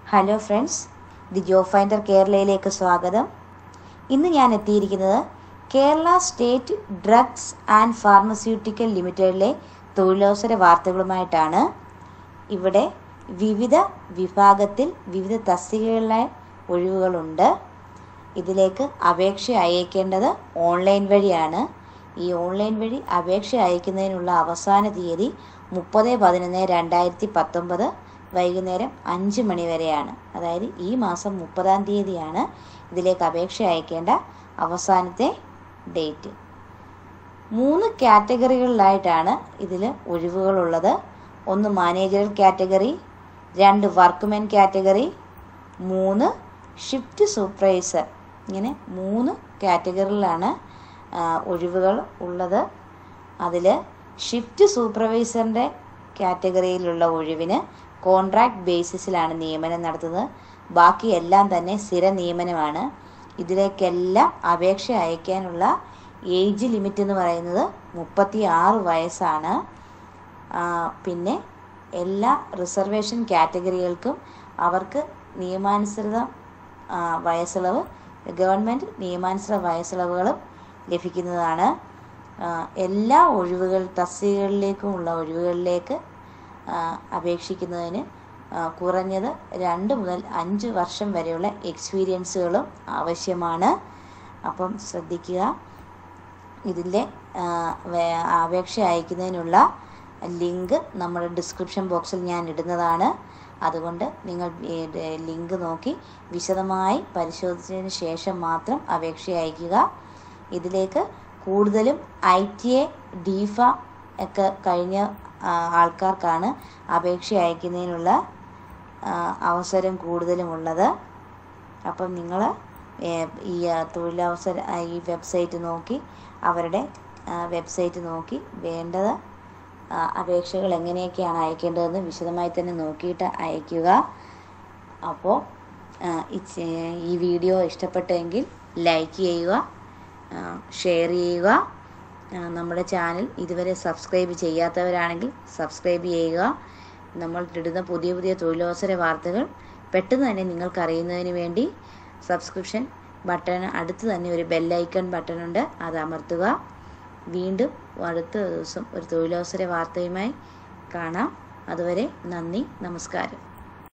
hello friends the job finder കേരളയിലേക്ക് സ്വാഗതം ഇന്ന് ഞാൻ എത്തിയിരിക്കുന്നത് Kerala state drugs and pharmaceutical ലിമിറ്റഡിലെ തൊഴിലവസര വാർത്തകളുമായിട്ടാണ് ഇവിടെ വിവിധ വിഭാഗത്തിൽ വിവിധ തസ്തികകളിലെ ഒഴിവുകളുണ്ട് ഇതിലേക്ക് അപേക്ഷ അയക്കേണ്ടത് ഓൺലൈൻ വഴിയാണ് ഈ ഓൺലൈൻ വഴി അപേക്ഷ അയക്കുന്നതിനുള്ള അവസാന തീയതി മുപ്പത് പതിനൊന്ന് രണ്ടായിരത്തി പത്തൊമ്പത് വൈകുന്നേരം അഞ്ച് മണി വരെയാണ് അതായത് ഈ മാസം മുപ്പതാം തീയതിയാണ് ഇതിലേക്ക് അപേക്ഷ അയക്കേണ്ട അവസാനത്തെ ഡേറ്റ് മൂന്ന് കാറ്റഗറികളിലായിട്ടാണ് ഇതിൽ ഒഴിവുകളുള്ളത് ഒന്ന് മാനേജറൽ കാറ്റഗറി രണ്ട് വർക്ക്മെൻ കാറ്റഗറി മൂന്ന് ഷിഫ്റ്റ് സൂപ്പർവൈസർ ഇങ്ങനെ മൂന്ന് കാറ്റഗറിയിലാണ് ആ, ഒഴിവുകൾ ഉള്ളത് അതിൽ ഷിഫ്റ്റ് സൂപ്പർവൈസറിൻ്റെ കാറ്റഗറിയിലുള്ള ഒഴിവിന് കോൺട്രാക്ട് ബേസിസിലാണ് നിയമനം നടത്തുന്നത് ബാക്കി എല്ലാം തന്നെ സ്ഥിര നിയമനമാണ് ഇതിലേക്കെല്ലാം അപേക്ഷ അയക്കാനുള്ള ഏജ് ലിമിറ്റ് എന്ന് പറയുന്നത് മുപ്പത്തി ആറ് വയസ്സാണ് ആ, പിന്നെ എല്ലാ റിസർവേഷൻ കാറ്റഗറികൾക്കും അവർക്ക് നിയമാനുസൃത ആ, വയസ്സിളവ് ഗവൺമെൻറ് നിയമാനുസൃത വയസ്സിളവുകളും ലഭിക്കുന്നതാണ് ആ, എല്ലാ ഒഴിവുകൾ തസ്തികകളിലേക്കുമുള്ള ഒഴിവുകളിലേക്ക് ആ, അപേക്ഷിക്കുന്നതിന് ആ, കുറഞ്ഞത് രണ്ട് മുതൽ അഞ്ച് വർഷം വരെയുള്ള എക്സ്പീരിയൻസുകളും ആവശ്യമാണ് അപ്പം ശ്രദ്ധിക്കുക ഇതിൻ്റെ ആ, വേ- അപേക്ഷ അയക്കുന്നതിനുള്ള ലിങ്ക് നമ്മുടെ ഡിസ്ക്രിപ്ഷൻ ബോക്സിൽ ഞാൻ ഇടുന്നതാണ് അതുകൊണ്ട് നിങ്ങൾ ഈ ഡ- ലിങ്ക് നോക്കി വിശദമായി പരിശോധിച്ചതിന് ശേഷം മാത്രം അപേക്ഷ അയക്കുക ഇതിലേക്ക് കൂടുതലും ഐ ടി എ ഡീഫ ഒക്കെ കഴിഞ്ഞ ആ, ആൾക്കാർക്കാണ് അപേക്ഷ അയക്കുന്നതിനുള്ള ആ, അവസരം കൂടുതലുമുള്ളത് അപ്പം നിങ്ങൾ ഈ ആ, തൊഴിലവസര ആ, ഈ വെബ്സൈറ്റ് നോക്കി അവരുടെ വെബ്സൈറ്റ് നോക്കി വേണ്ടത് ആ, അപേക്ഷകൾ എങ്ങനെയൊക്കെയാണ് അയക്കേണ്ടതെന്ന് വിശദമായി തന്നെ നോക്കിയിട്ട് അയയ്ക്കുക അപ്പോൾ ആ, ഈ ചെ- ഈ വീഡിയോ ഇഷ്ടപ്പെട്ടെങ്കിൽ ലൈക്ക് ചെയ്യുക ആ, ഷെയർ ചെയ്യുക ആ, നമ്മുടെ ചാനൽ ഇതുവരെ സബ്സ്ക്രൈബ് ചെയ്യാത്തവരാണെങ്കിൽ സബ്സ്ക്രൈബ് ചെയ്യുക നമ്മൾ ഇടുന്ന പുതിയ പുതിയ തൊഴിലവസര വാർത്തകൾ പെട്ടെന്ന് തന്നെ നിങ്ങൾക്ക് അറിയുന്നതിന് വേണ്ടി സബ്സ്ക്രിപ്ഷൻ ബട്ടൺ അടുത്ത് തന്നെ ഒരു ബെല്ലൈക്കൺ ബട്ടൺ ഉണ്ട് അത് അമർത്തുക വീണ്ടും അടുത്ത ദിവസം ഒരു തൊഴിലവസര വാർത്തയുമായി കാണാം അതുവരെ നന്ദി നമസ്കാരം